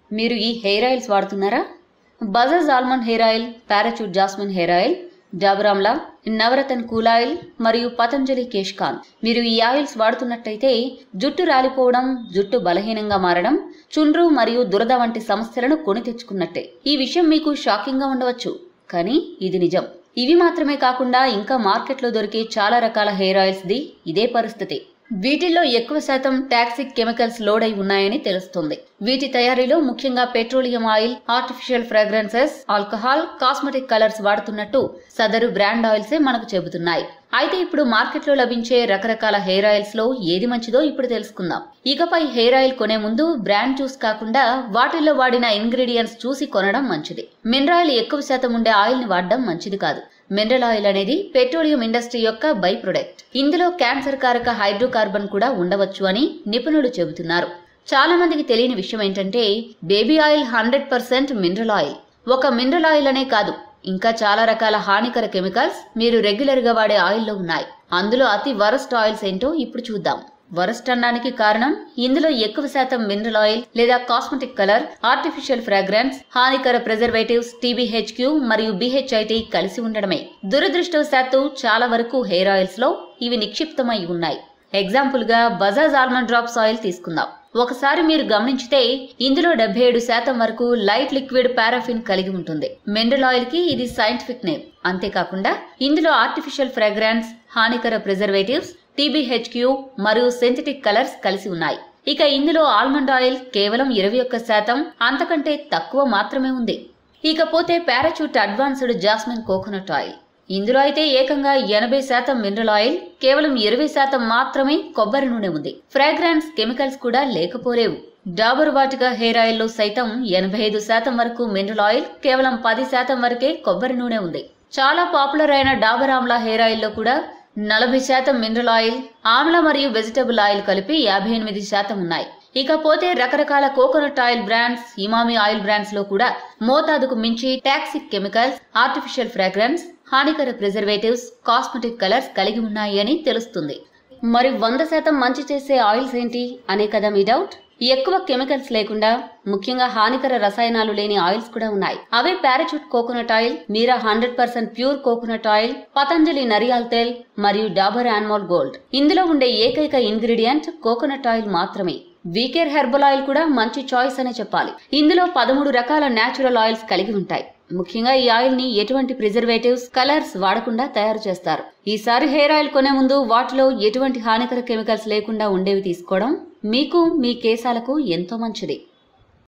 మీరు ఈ hair oils వాడుతున్నారా Bajaj almond hair oil parachute jasmine hair oil డాబరామ్లా Navratan cool oil మరియు పతంజలి కేష్కాన్ మీరు ఈ ఆయిల్స్ వాడుతున్నట్టయితే జుట్టు రాలిపోవడం జుట్టు బలహీనంగా మారడం చుండ్రు మరియు దురద వంటి సమస్యలను కొని తెచ్చుకున్నట్టే ఈ విషయం మీకు షాకింగ్ గా ఉండవచ్చు కానీ ఇది నిజం ఇవి మాత్రమే కాకుండా ఇంకా మార్కెట్లో దొరికే చాలా రకాల హెయిర్ ఆయిల్స్ ది ఇదే పరిస్థితి వీటిల్లో ఎక్కువ శాతం టాక్సిక్ కెమికల్స్ లోడ్ అయి ఉన్నాయని తెలుస్తుంది వీటి తయారీలో ముఖ్యంగా petroleum oil artificial fragrances alcohol cosmetic colours వాడుతున్నట్టు సదరు బ్రాండ్ ఆయిల్సే మనకు చెబుతున్నాయి అయితే ఇప్పుడు మార్కెట్లో లభించే రకరకాల హెయిర్ ఆయిల్స్ లో ఏది మంచిదో ఇప్పుడు తెలుసుకుందాం ఇకపై హెయిర్ ఆయిల్ కొనే ముందు బ్రాండ్ చూస్ కాకుండా వాటిల్లో వాడిన ఇంగ్రీడియంట్స్ చూసి కొనడం మంచిది మినరల్ ఎక్కువ శాతం ఉండే ఆయిల్ ని వాడడం మంచిది కాదు మినరల్ ఆయిల్ అనేది పెట్రోలియం ఇండస్ట్రీ యొక్క బై ప్రొడక్ట్ ఇందులో క్యాన్సర్ కారక హైడ్రోకార్బన్ కూడా ఉండవచ్చు అని నిపుణులు చెబుతున్నారు చాలా మందికి తెలియని విషయం ఏంటంటే baby oil hundred percent mineral oil ఒక మినరల్ ఆయిల్ అనే కాదు ఇంకా చాలా రకాల హానికర కెమికల్స్ మీరు రెగ్యులర్ గా వాడే ఆయిల్లో ఉన్నాయి అందులో అతి వరస్ట్ ఆయిల్స్ ఏంటో ఇప్పుడు చూద్దాం వరస్ట్ అనడానికి కారణం ఇందులో ఎక్కువ శాతం మినరల్ ఆయిల్ లేదా కాస్మెటిక్ కలర్ ఆర్టిఫిషియల్ ఫ్రాగ్రెన్స్ హానికర ప్రిజర్వేటివ్స్ టీబీహెచ్క్యూ మరియు బిహెచ్ఐటి కలిసి ఉండడమే దురదృష్టవశాత్తు చాలా వరకు హెయిర్ ఆయిల్స్ లో ఇవి నిక్షిప్తమై ఉన్నాయి ఎగ్జాంపుల్ గా బజాజ్ ఆల్మండ్ డ్రాప్స్ ఆయిల్ తీసుకుందాం ఒకసారి మీరు గమనించితే ఇందులో డెబ్బై ఏడు శాతం వరకు లైట్ లిక్విడ్ పారాఫిన్ కలిగి ఉంటుంది మినరల్ ఆయిల్ కి ఇది సైంటిఫిక్ నేమ్ అంతేకాకుండా ఇందులో ఆర్టిఫిషియల్ ఫ్రాగ్రాన్స్ హానికర ప్రిజర్వేటివ్స్ టీబీహెచ్క్యూ మరియు సింథటిక్ కలర్స్ కలిసి ఉన్నాయి ఇక ఇందులో ఆల్మండ్ ఆయిల్ కేవలం ఇరవై ఒక్క శాతం అంతకంటే తక్కువ మాత్రమే ఉంది ఇకపోతే Parachute advanced jasmine coconut oil ఇందులో అయితే ఏకంగా ఎనభై శాతం మినరల్ ఆయిల్ కేవలం ఇరవై శాతం మాత్రమే కొబ్బరి నూనె ఉంది ఫ్రాగ్రాన్స్ కెమికల్స్ కూడా లేకపోలేవు డాబర్ వాటిగా హెయిర్ ఆయిల్లో సైతం ఎనభై ఐదు శాతం వరకు మినరల్ ఆయిల్ కేవలం పది శాతం వరకే కొబ్బరి నూనె ఉంది చాలా పాపులర్ అయిన డాబర్ ఆమ్లా హెయిర్ ఆయిల్లో కూడా నలభై శాతం మినరల్ ఆయిల్ ఆమ్ల మరియు వెజిటబుల్ ఆయిల్ కలిపి యాభై ఎనిమిది శాతం ఉన్నాయి ఇకపోతే రకరకాల coconut oil brands Emami oil brands లో కూడా మోతాదుకు మించి టాక్సిక్ కెమికల్స్ ఆర్టిఫిషియల్ ఫ్రాగ్రెన్స్ హానికర ప్రిజర్వేటివ్స్ కాస్మెటిక్ కలర్స్ కలిగి ఉన్నాయి అని తెలుస్తుంది మరి వంద శాతం మంచి చేసే ఆయిల్స్ ఏంటి అనే కదా మీ డౌట్ ఎక్కువ కెమికల్స్ లేకుండా ముఖ్యంగా హానికర రసాయనాలు లేని ఆయిల్స్ కూడా ఉన్నాయి అవే Parachute coconut oil Meera hundred percent pure coconut oil Patanjali Nariyal Tel మరియు డాబర్ యాన్మోల్ గోల్డ్ ఇందులో ఉండే ఏకైక ఇంగ్రీడియంట్ కోకోనట్ ఆయిల్ మాత్రమే వీకేర్ హెర్బల్ ఆయిల్ కూడా మంచి చాయిస్ అనే చెప్పాలి ఇందులో పదమూడు రకాల నేచురల్ ఆయిల్స్ కలిగి ఉంటాయి ముఖ్యంగా ఈ ఆయిల్ ని ఎటువంటి ప్రిజర్వేటివ్స్ కలర్స్ వాడకుండా తయారు చేస్తారు ఈసారి హెయిర్ ఆయిల్ కొనే ముందు వాటిలో ఎటువంటి హానికర కెమికల్స్ లేకుండా ఉండేవి తీసుకోవడం మీకు మీ కేశాలకు ఎంతో మంచిది